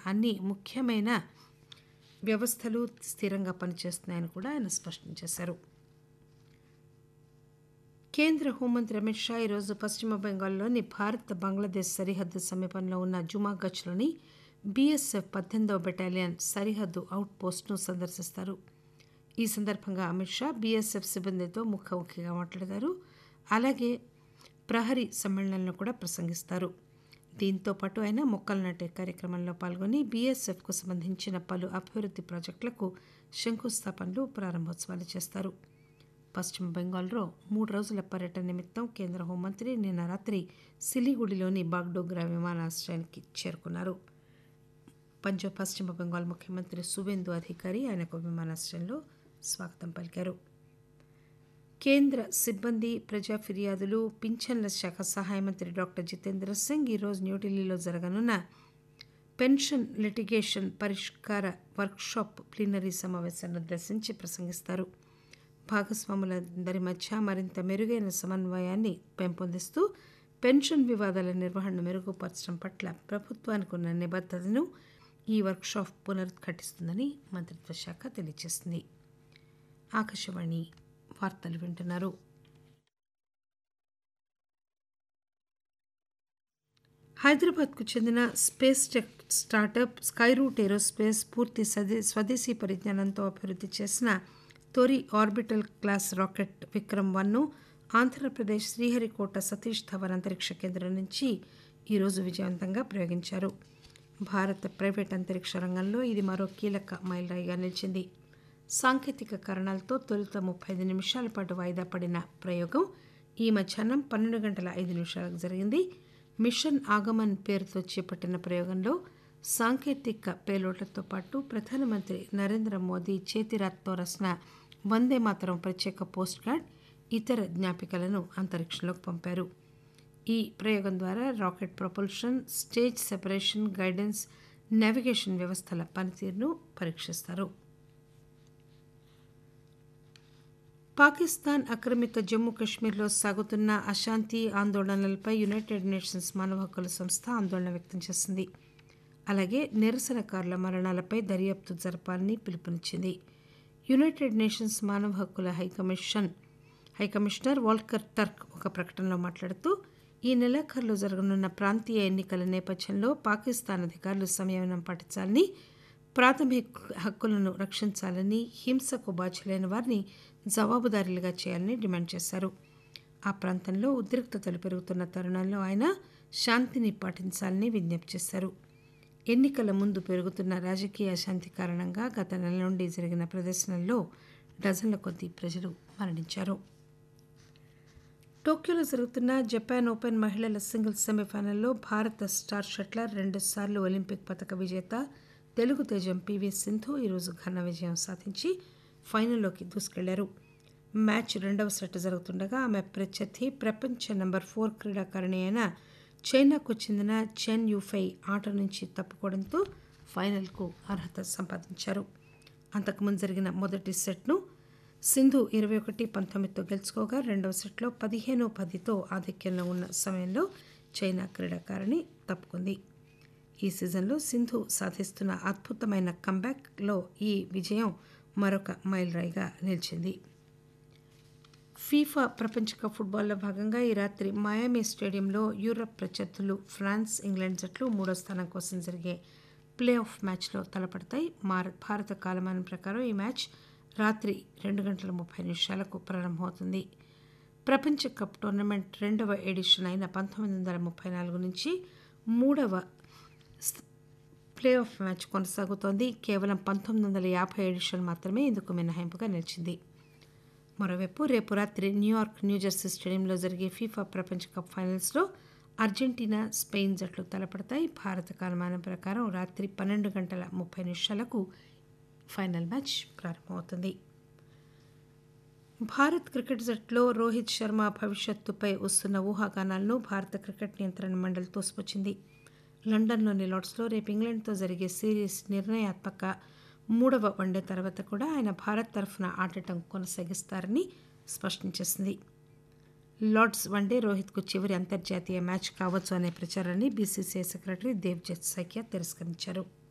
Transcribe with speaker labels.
Speaker 1: అన్ని ముఖ్యమైన వ్యవస్థలు స్థిరంగా పనిచేస్తున్నాయని కూడా ఆయన స్పష్టం చేశారు కేంద్ర హోంమంత్రి అమిత్ షా ఈరోజు పశ్చిమ బెంగాల్లోని భారత్ బంగ్లాదేశ్ సరిహద్దు సమీపంలో ఉన్న జుమాగచ్లోని బీఎస్ఎఫ్ పద్దెనిమిదవ బెటాలియన్ సరిహద్దు అవుట్ పోస్ట్ను సందర్శిస్తారు ఈ సందర్భంగా అమిత్ షా బీఎస్ఎఫ్ సిబ్బందితో ముఖాముఖిగా మాట్లాడతారు అలాగే ప్రహరీ సమ్మేళనంలో కూడా ప్రసంగిస్తారు దీంతో పాటు ఆయన మొక్కలు నాటే కార్యక్రమంలో పాల్గొని బీఎస్ఎఫ్కు సంబంధించిన పలు అభివృద్ధి ప్రాజెక్టులకు శంకుస్థాపనలు ప్రారంభోత్సవాలు చేస్తారు పశ్చిమ బెంగాల్లో మూడు రోజుల పర్యటన నిమిత్తం కేంద్ర హోంమంత్రి నిన్న రాత్రి సిలిగుడిలోని బాగ్డోగ్రా విమానాశ్రయానికి చేరుకున్నారు పంజాబ్ పశ్చిమ బెంగాల్ ముఖ్యమంత్రి సువేందు అధికారి ఆయనకు విమానాశ్రయంలో స్వాగతం పలికారు కేంద్ర సిబ్బంది ప్రజా ఫిర్యాదులు పింఛన్ల శాఖ సహాయ మంత్రి డాక్టర్ జితేంద్ర సింగ్ ఈరోజు న్యూఢిల్లీలో జరగనున్న పెన్షన్ లిటిగేషన్ పరిష్కార వర్క్షాప్ ప్లీనరీ సమావేశాన్ని ఉద్దేశించి ప్రసంగిస్తారు భాగస్వాములందరి మధ్య మరింత మెరుగైన సమన్వయాన్ని పెంపొందిస్తూ పెన్షన్ వివాదాల నిర్వహణను మెరుగుపరచడం పట్ల ప్రభుత్వానికి ఉన్న నిబద్ధతను ఈ వర్క్షాప్ పునరుద్ఘాటిస్తుందని మంత్రిత్వ శాఖ తెలియజేసింది ఆకాశవాణి వార్తలు వింటున్నారు హైదరాబాద్కు చెందిన space tech startup Skyroot Aerospace పూర్తి స్వదే స్వదేశీ పరిజ్ఞానంతో అభివృద్ధి చేసిన తొలి ఆర్బిటల్ క్లాస్ రాకెట్ విక్రమ్ వన్ను ఆంధ్రప్రదేశ్ శ్రీహరికోట సతీష్ ధవన్ అంతరిక్ష కేంద్రం నుంచి ఈరోజు విజయవంతంగా ప్రయోగించారు భారత ప్రైవేట్ అంతరిక్ష రంగంలో ఇది మరో కీలక మైలురాయిగా నిలిచింది సాంకేతిక కారణాలతో తొలుత ముప్పై ఐదు నిమిషాల పాటు వాయిదా పడిన ప్రయోగం ఈ మధ్యాహ్నం పన్నెండు గంటల ఐదు నిమిషాలకు జరిగింది మిషన్ ఆగమన్ పేరుతో చేపట్టిన ప్రయోగంలో సాంకేతిక పేలోడ్లతో పాటు ప్రధానమంత్రి నరేంద్ర మోదీ చేతిరాత్తో రాసిన వందే మాతరం ప్రత్యేక పోస్ట్ కార్డ్ ఇతర జ్ఞాపికలను అంతరిక్షంలోకి పంపారు ఈ ప్రయోగం ద్వారా rocket propulsion stage separation guidance navigation వ్యవస్థల పనితీరును పరీక్షిస్తారు పాకిస్తాన్ ఆక్రమిత జమ్మూ కాశ్మీర్లో సాగుతున్న అశాంతి ఆందోళనలపై యునైటెడ్ నేషన్స్ మానవ హక్కుల సంస్థ ఆందోళన వ్యక్తం చేసింది అలాగే నిరసనకారుల మరణాలపై దర్యాప్తు జరపాలని పిలుపునిచ్చింది యునైటెడ్ నేషన్స్ మానవ హక్కుల హైకమిషన్ హైకమిషనర్ వాల్కర్ టర్క్ ఒక ప్రకటనలో మాట్లాడుతూ ఈ నెలాఖరులో జరగనున్న ప్రాంతీయ ఎన్నికల నేపథ్యంలో పాకిస్తాన్ అధికారులు సంయమనం పాటించాలని ప్రాథమిక హక్కులను రక్షించాలని హింసకు బాధ్యులైన వారిని జవాబుదారీలుగా చేయాలని డిమాండ్ చేశారు ఆ ప్రాంతంలో ఉద్రిక్తతలు పెరుగుతున్న తరుణంలో ఆయన శాంతిని పాటించాలని విజ్ఞప్తి చేశారు ఎన్నికల ముందు పెరుగుతున్న రాజకీయ అశాంతి కారణంగా గత నెల నుండి జరిగిన ప్రదర్శనల్లో డజన్ల కొద్దీ ప్రజలు మరణించారు టోక్యోలో జరుగుతున్న జపాన్ ఓపెన్ మహిళల సింగిల్స్ సెమీఫైనల్లో భారత స్టార్ షట్లర్ రెండుసార్లు ఒలింపిక్ పథక విజేత తెలుగు తేజం పివి సింధు ఈరోజు ఘన విజయం సాధించి ఫైనల్లోకి దూసుకెళ్లారు మ్యాచ్ రెండవ సెట్ జరుగుతుండగా ఆమె ప్రత్యర్థి ప్రపంచ నెంబర్ ఫోర్ క్రీడాకారిణి అయిన చైనాకు చెందిన చెన్ యూఫై ఆట నుంచి తప్పుకోవడంతో ఫైనల్కు అర్హత సంపాదించారు అంతకుముందు జరిగిన మొదటి సెట్ను సింధు ఇరవై ఒకటి పంతొమ్మిదితో గెలుచుకోగా రెండవ సెట్లో పదిహేను పదితో ఆధిక్యంలో ఉన్న సమయంలో చైనా క్రీడాకారిణి తప్పుకుంది ఈ సీజన్లో సింధు సాధిస్తున్న అద్భుతమైన కంబ్యాక్లో ఈ విజయం మరొక మైలురాయిగా నిలిచింది ఫీఫా ప్రపంచ కప్ ఫుట్బాల్లో భాగంగా ఈ రాత్రి మయామి స్టేడియంలో యూరప్ ప్రత్యర్థులు ఫ్రాన్స్ ఇంగ్లాండ్ జట్లు మూడో స్థానం కోసం జరిగే ప్లే ఆఫ్ మ్యాచ్లో తలపడతాయి భారత కాలమానం ప్రకారం ఈ మ్యాచ్ రాత్రి రెండు గంటల ముప్పై నిమిషాలకు ప్రారంభమవుతుంది ప్రపంచ కప్ టోర్నమెంట్ రెండవ ఎడిషన్ అయిన పంతొమ్మిది వందల ముప్పై నాలుగు నుంచి మూడవ ప్లే ఆఫ్ మ్యాచ్ కొనసాగుతోంది కేవలం పంతొమ్మిది వందల యాభై ఎడిషన్ మాత్రమే ఇందుకు మినహాయింపుగా నిలిచింది మరోవైపు రేపు రాత్రి న్యూయార్క్ న్యూజెర్సీ స్టేడియంలో జరిగే ఫీఫా ప్రపంచ కప్ ఫైనల్స్లో అర్జెంటీనా స్పెయిన్ జట్లు తలపడతాయి భారత కాలమానం ప్రకారం రాత్రి పన్నెండు గంటల ముప్పై నిమిషాలకు ఫైనల్ మ్యాచ్ ప్రారంభమవుతుంది భారత్ క్రికెట్ జట్టులో రోహిత్ శర్మ భవిష్యత్తుపై వస్తున్న ఊహాగానాలను భారత క్రికెట్ నియంత్రణ మండలి తోసిపుచ్చింది లండన్లోని లార్డ్స్లో రేపు ఇంగ్లాండ్తో జరిగే సిరీస్ నిర్ణయాత్మక మూడవ వన్డే తర్వాత కూడా ఆయన భారత్ తరఫున ఆడటం కొనసాగిస్తారని స్పష్టం చేసింది లార్డ్స్ వన్డే రోహిత్కు చివరి అంతర్జాతీయ మ్యాచ్ కావచ్చు అనే ప్రచారాన్ని బీసీసీఐ సెక్రటరీ దేవ్జిత్ సైకియా తిరస్కరించారు